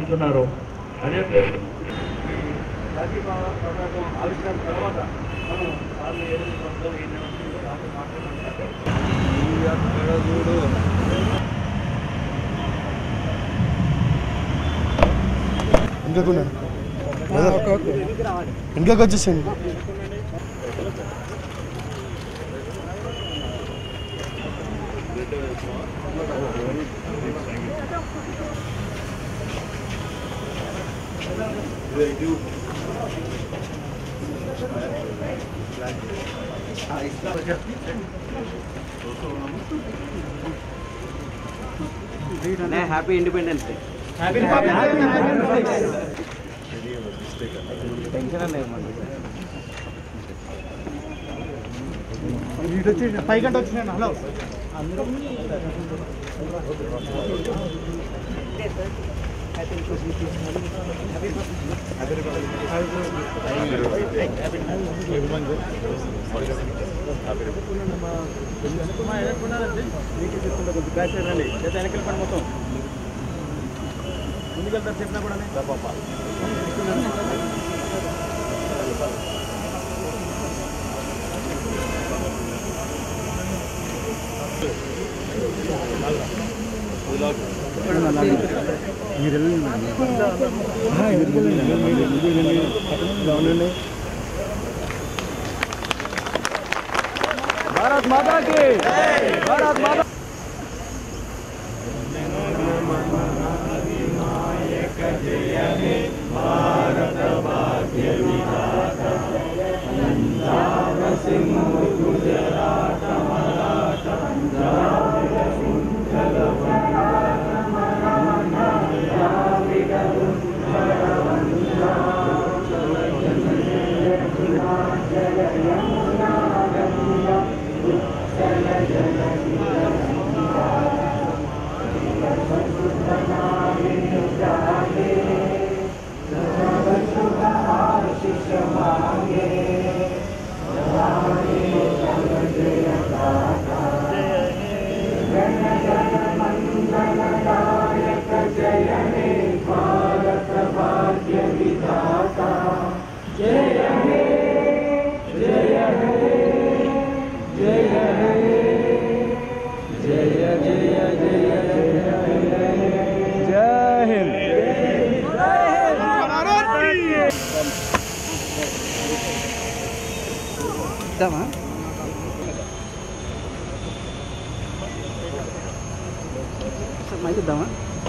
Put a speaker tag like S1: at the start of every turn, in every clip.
S1: మాట్లాడుతున్నారు అదే ప్లేస్ రాజీవ్ పతాకం ఆవిష్కరణ తర్వాత మనం సార్లు ఏడు సంవత్సరాలు ఎన్ని సంవత్సరాలు రాజు మాట్లాడుతున్నారు
S2: ఇంకొక ఇంకొక వచ్చేసింది
S3: హ్యాపీ ఇండిపెండెన్స్ డే టెన్షన్ లేదు మనకి
S2: పైగంట వచ్చినాను హలో
S3: వెనకల పని మొత్తం ముందుకెళ్తారు చెప్పినా కూడా భారత్ మాతా కి భారత్ మాతా జై హింద్ ఇద్దామా సార్ మైక్ ఇద్దామా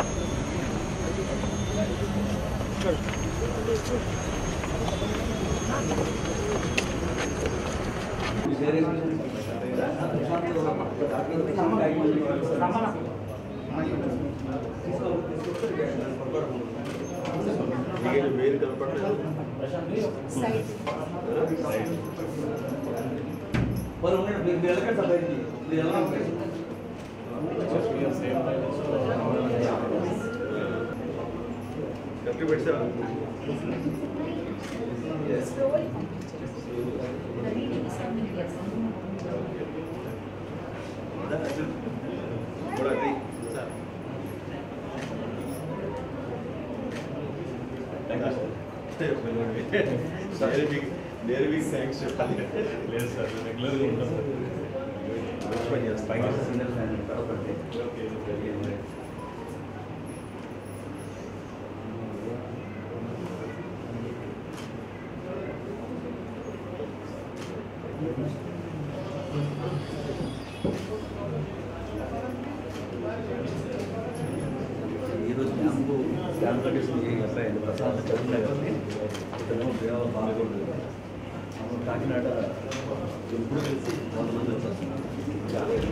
S4: ఈరోజు క్యాంపు క్యాంప్ కండిషన్ ఏ అబ్బాయి ప్రసాద్ చదువులే కాబట్టి ఇతను దేవ పాల్గొంటుంది కాకినాడ ఎప్పుడు కలిసి కొంతమంది వచ్చేస్తున్నారు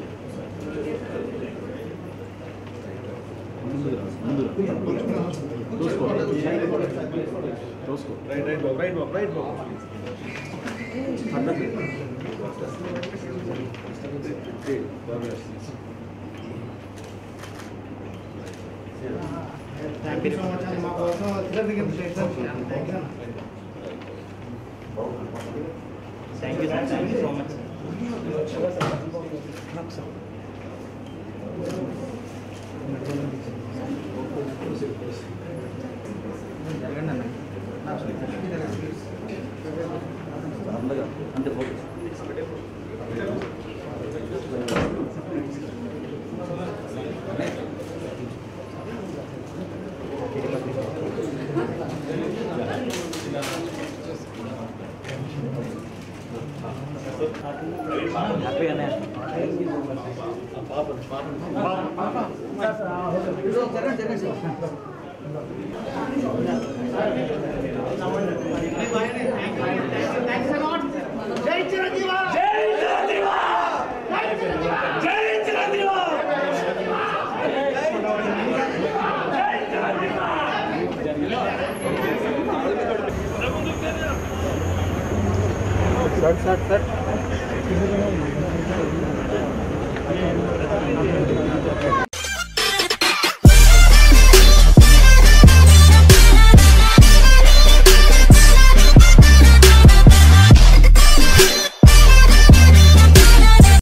S4: ముందు రా, ముందు రా. చూసుకో చూసుకో రైట్ రైట్ బాబు రైట్ బాబు రైట్ బాబు
S2: థ్యాంక్ యూ సో మచ్ అండి మా కోసం వచ్చినందుకు thank you
S3: thank you sir thank you so much జరగండి అన్న
S4: అందగా అంతే ఫోటో
S3: హ్యాపీ అన్న సార్ సార్ సార్